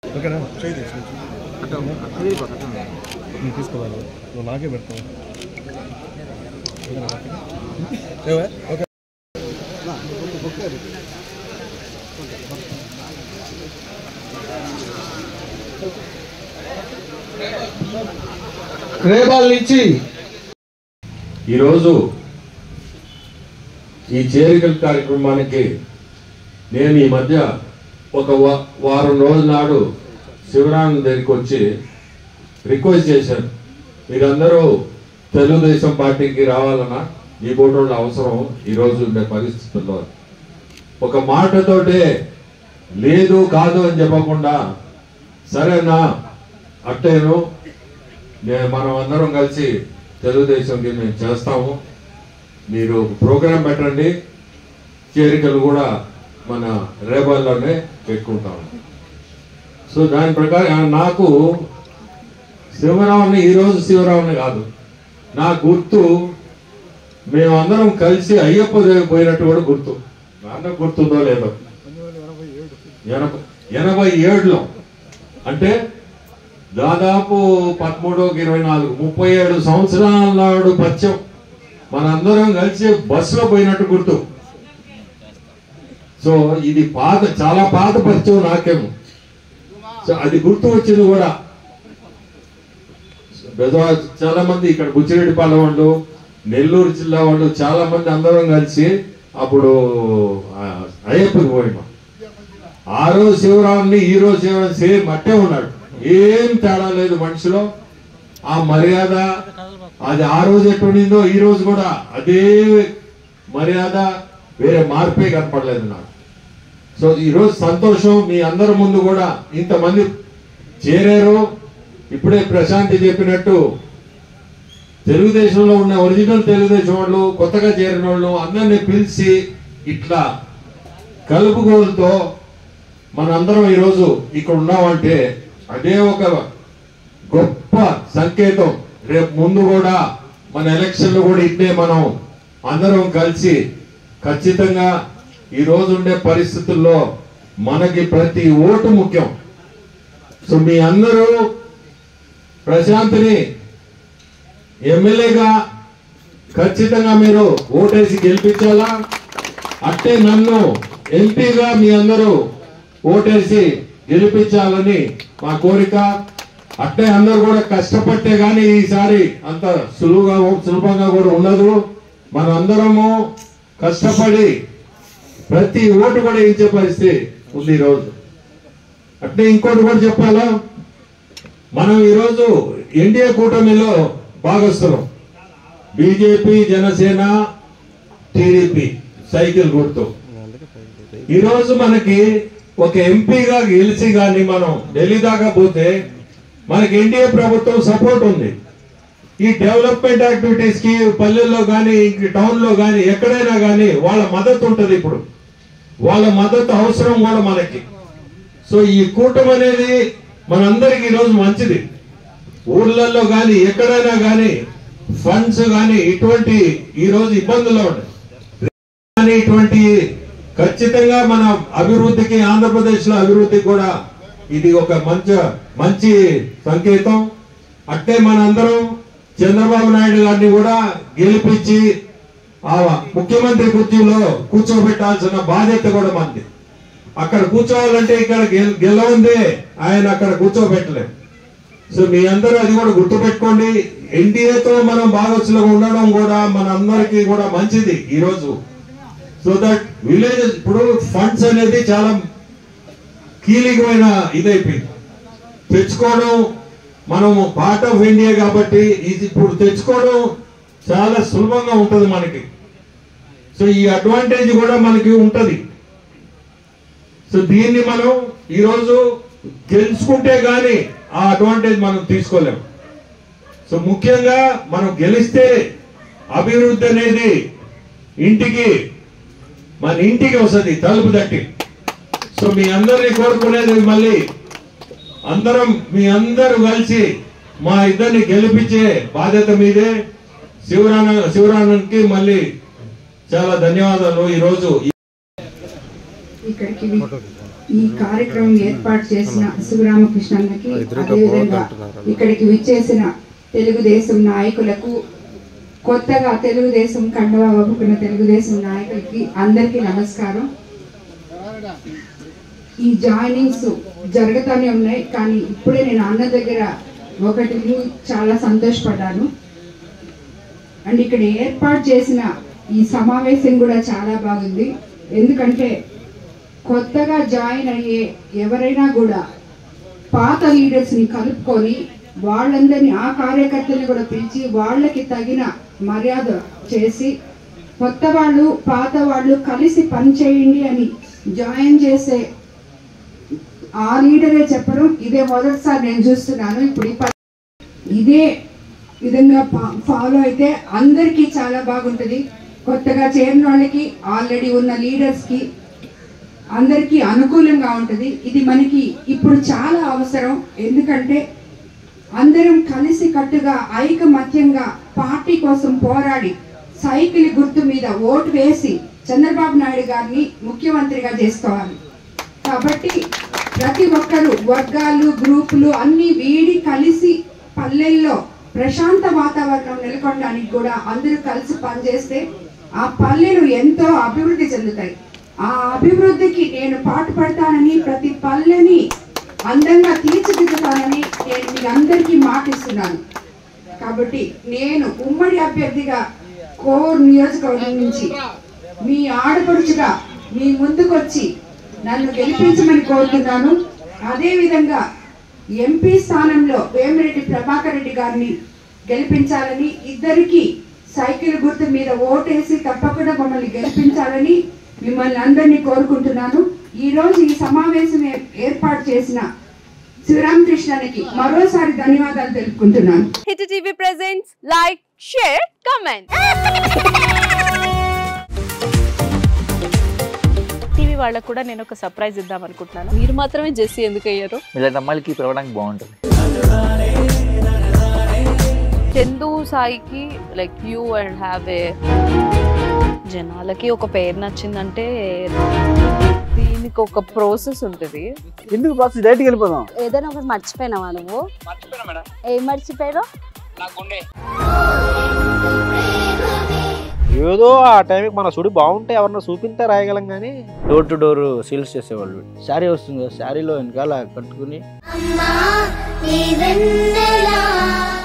ఓకేనా నువ్వు తీసుకోవాలి నువ్వు నాకే పెడతావు ఓకేనా? ఏవే? ఓకే రేపాల నుంచి ఈరోజు ఈ చేరికల కార్యక్రమానికి నేను ఈ మధ్య ఒక వా- వారం రోజుల నాడు శివరాం దగ్గరికి వచ్చి రిక్వెస్ట్ చేశాను మీరందరూ తెలుగుదేశం పార్టీకి రావాలన్నా ఈ బోటోళ్ళ అవసరం ఈరోజు ఉండే పరిస్థితుల్లో ఒక మాటతోటే లేదు కాదు అని చెప్పకుండా సరేనా అట్టేను నేను మనం అందరం కలిసి తెలుగుదేశంకి మేము చేస్తాము మీరు ప్రోగ్రాం పెట్టండి చేరికలు కూడా మన రేబాల్లోనే పెట్టుకుంటాము సో దాని ప్రకారం ఆ, నాకు శివరావుని ఈరోజు శివరావుని కాదు నా గుర్తు మేమందరం కలిసి అయ్యప్ప దేవి పోయినట్టు కూడా గుర్తు నాన్న గుర్తుందో లేదో ఎనభై ఎనభై ఏడులో అంటే దాదాపు పదమూడు ఇరవై నాలుగు ముప్పై ఏడు సంవత్సరాల నాడు పచ్చం మనందరం కలిసి బస్సులో పోయినట్టు గుర్తు సో ఇది పాత చాలా పాత పరిచయం నాకేమో సో అది గుర్తు వచ్చింది కూడా బెజవాడ చాలా మంది ఇక్కడ బుచ్చిరెడ్డిపాలెం వాళ్ళు నెల్లూరు జిల్లా వాళ్ళు చాలా మంది అందరం కలిసి అప్పుడు ఆ, అయ్యప్పకి పోయినాం ఆ రోజు శివరాముని ఈ రోజు శివరాం సేమ్ అట్టే ఉన్నాడు ఏం తేడా లేదు మనిషిలో ఆ మర్యాద అది ఆ రోజు ఎట్టుండిందో ఈ రోజు కూడా అదే మర్యాద వేరే మార్పే కనపడలేదు నాకు సో ఈ రోజు సంతోషం మీ అందరి ముందు కూడా ఇంతమంది చేరారు ఇప్పుడే ప్రశాంతి చెప్పినట్టు తెలుగుదేశంలో ఉన్న ఒరిజినల్ తెలుగుదేశం వాళ్ళు కొత్తగా చేరిన వాళ్ళు అందరినీ పిలిచి ఇట్లా కలుపుగోలుతో మనందరం ఈరోజు ఇక్కడ ఉన్నామంటే అదే ఒక గొప్ప సంకేతం రేపు ముందు కూడా మన ఎలక్షన్లు కూడా ఇట్టే మనం అందరం కలిసి ఖచ్చితంగా ఈ రోజు ఉండే పరిస్థితుల్లో మనకి ప్రతి ఓటు ముఖ్యం సో మీ అందరూ ప్రశాంత్ని ఎమ్మెల్యేగా ఖచ్చితంగా మీరు ఓటేసి గెలిపించాలా అట్టే నన్ను ఎంపీగా మీ అందరూ ఓటేసి గెలిపించాలని మా కోరిక అట్టే అందరూ కూడా కష్టపడితే గాని ఈసారి అంత సులువుగా సులభంగా కూడా ఉండదు మనం అందరము కష్టపడి ప్రతి ఓటు కూడా ఇచ్చే పరిస్థితి ఉంది ఈరోజు అట్నే ఇంకోటి కూడా చెప్పాలా మనం ఈరోజు ఎన్డీఏ కూటమిలో భాగస్థులం బీజేపీ జనసేన టీడీపీ సైకిల్ గుర్తు ఈరోజు మనకి ఒక ఎంపీగా గెలిచి గాని మనం ఢిల్లీ దాకా పోతే మనకి ఎన్డీఏ ప్రభుత్వం సపోర్ట్ ఉంది ఈ డెవలప్మెంట్ యాక్టివిటీస్ కి పల్లెల్లో కానీ టౌన్ లో కానీ ఎక్కడైనా కానీ వాళ్ళ మద్దతు ఉంటది ఇప్పుడు వాళ్ళ మద్దతు అవసరం కూడా మనకి సో ఈ కూటమి అనేది మనందరికి ఈరోజు మంచిది ఊర్లలో కానీ ఎక్కడైనా కానీ ఫండ్స్ కానీ ఇటువంటి ఈ రోజు ఇబ్బందులు ఉన్నాయి కానీ ఇటువంటి ఖచ్చితంగా మన అభివృద్ధికి ఆంధ్రప్రదేశ్ లో అభివృద్ధికి కూడా ఇది ఒక మంచి మంచి సంకేతం అట్టే మనందరం చంద్రబాబు నాయుడు గారిని కూడా గెలిపించి ఆ ముఖ్యమంత్రి కుర్చీలో కూర్చోబెట్టాల్సిన బాధ్యత కూడా మంది అక్కడ కూర్చోవాలంటే ఇక్కడ గెల- గెలవందే ఆయన అక్కడ కూర్చోబెట్టలేదు సో మీ అందరూ అది కూడా గుర్తుపెట్టుకోండి ఎన్డీఏతో మనం భాగస్సులో ఉండడం కూడా మన అందరికీ కూడా మంచిది ఈ రోజు సో దట్ విలేజ్ ఇప్పుడు ఫండ్స్ అనేది చాలా కీలకమైన ఇదైపోయింది తెచ్చుకోవడం మనము పార్ట్ ఆఫ్ ఇండియా కాబట్టి ఇది ఇప్పుడు తెచ్చుకోవడం చాలా సులభంగా ఉంటుంది మనకి సో ఈ అడ్వాంటేజ్ కూడా మనకి ఉంటది సో దీన్ని మనం ఈరోజు గెలుచుకుంటే గాని ఆ అడ్వాంటేజ్ మనం తీసుకోలేం సో ముఖ్యంగా మనం గెలిస్తే అభివృద్ధి అనేది ఇంటికి మన ఇంటికి వస్తుంది తలుపు తట్టి సో మీ అందరినీ కోరుకునేది మళ్ళీ అందరం మీ అందరూ కలిసి మా ఇద్దరిని గెలిపించే బాధ్యత మీదే శివరాన శివరానంకి మళ్ళీ చాలా ధన్యవాదాలు ఈ రోజు ఇక్కడికి వి- ఈ కార్యక్రమం ఏర్పాటు చేసిన శివరామకృష్ణన్నకి అదేవిధంగా ఇక్కడికి విచ్చేసిన తెలుగుదేశం నాయకులకు కొత్తగా తెలుగుదేశం కండవా వప్పుకున్న తెలుగుదేశం నాయకులకి అందరికీ నమస్కారం ఈ జాయినింగ్స్ జరుగుతూనే ఉన్నాయి కానీ ఇప్పుడే నేను అన్న దగ్గర ఒకటి విని చాలా సంతోషపడ్డాను అండ్ ఇక్కడ ఏర్పాటు చేసిన ఈ సమావేశం కూడా చాలా బాగుంది ఎందుకంటే కొత్తగా జాయిన్ అయ్యే ఎవరైనా కూడా పాత లీడర్స్ని కలుపుకొని వాళ్ళందరినీ ఆ కార్యకర్తల్ని కూడా పిలిచి వాళ్ళకి తగిన మర్యాద చేసి కొత్త వాళ్ళు పాత వాళ్ళు కలిసి పనిచేయండి అని జాయిన్ చేసే ఆ లీడరే చెప్పడం ఇదే మొదటిసారి నేను చూస్తున్నాను ఇప్పుడు ఈ ప- ఇదే విధంగా ఫా- ఫాలో అయితే అందరికీ చాలా బాగుంటుంది కొత్తగా చేరిన వాళ్ళకి ఆల్రెడీ ఉన్న లీడర్స్కి అందరికీ అనుకూలంగా ఉంటుంది ఇది మనకి ఇప్పుడు చాలా అవసరం ఎందుకంటే అందరం కలిసి కట్టుగా ఐకమత్యంగా పార్టీ కోసం పోరాడి సైకిల్ గుర్తు మీద ఓటు వేసి చంద్రబాబు నాయుడు గారిని ముఖ్యమంత్రిగా చేసుకోవాలి కాబట్టి ప్రతి ఒక్కరు వర్గాలు గ్రూపులు అన్ని వీడి కలిసి పల్లెల్లో ప్రశాంత వాతావరణం నెలకొనడానికి కూడా అందరూ కలిసి పనిచేస్తే ఆ పల్లెలు ఎంతో అభివృద్ధి చెందుతాయి ఆ అభివృద్ధికి నేను పాటుపడతానని ప్రతి పల్లెని అందంగా తీర్చిదిద్దుతానని నేను మీ అందరికీ మాటిస్తున్నాను కాబట్టి నేను ఉమ్మడి అభ్యర్థిగా కోర్ నియోజకవర్గం నుంచి మీ ఆడపడుచుగా మీ ముందుకొచ్చి నన్ను గెలిపించమని కోరుతున్నాను అదే విధంగా ఎంపీ స్థానంలో వేమిరెడ్డి ప్రభాకర్ రెడ్డి గారిని గెలిపించాలని ఇద్దరికి సైకిల్ గుర్తు మీద ఓటేసి తప్పకుండా మమ్మల్ని గెలిపించాలని మిమ్మల్ని అందరినీ కోరుకుంటున్నాను ఈ రోజు ఈ సమావేశం ఏ- ఏర్పాటు చేసిన శివరామకృష్ణానికి మరోసారి ధన్యవాదాలు తెలుపుకుంటున్నాను hit TV presents like share comment TV వాళ్ళకు కూడా నేను ఒక సర్ప్రైజ్ ఇద్దాం అనుకుంటున్నాను మీరు మాత్రమే జెస్సీ ఎందుకు అయ్యారు ఇలాంటి అమ్మాయిలకి పిలవడానికి బాగుంటుంది చందు సాయికి like you and have a జనాలకి ఒక పేరు నచ్చిందంటే దీనికి ఒక ప్రాసెస్ ఉంటుంది ఎందుకు ప్రాసెస్ డైరెక్ట్కి వెళ్ళిపోదాం ఏదైనా ఒకటి మర్చిపోయినావా నువ్వు ఏం మర్చిపోయావు ఏదో ఆ టైంకి మన సుడి బాగుంటే ఎవరన్నా చూపిస్తే రాయగలం కానీ డోర్ టు డోర్ సేల్స్ చేసేవాళ్ళు శారీ వస్తుంది కదా శారీలో వెనకాల కట్టుకుని అమ్మా నీ వెన్నెలా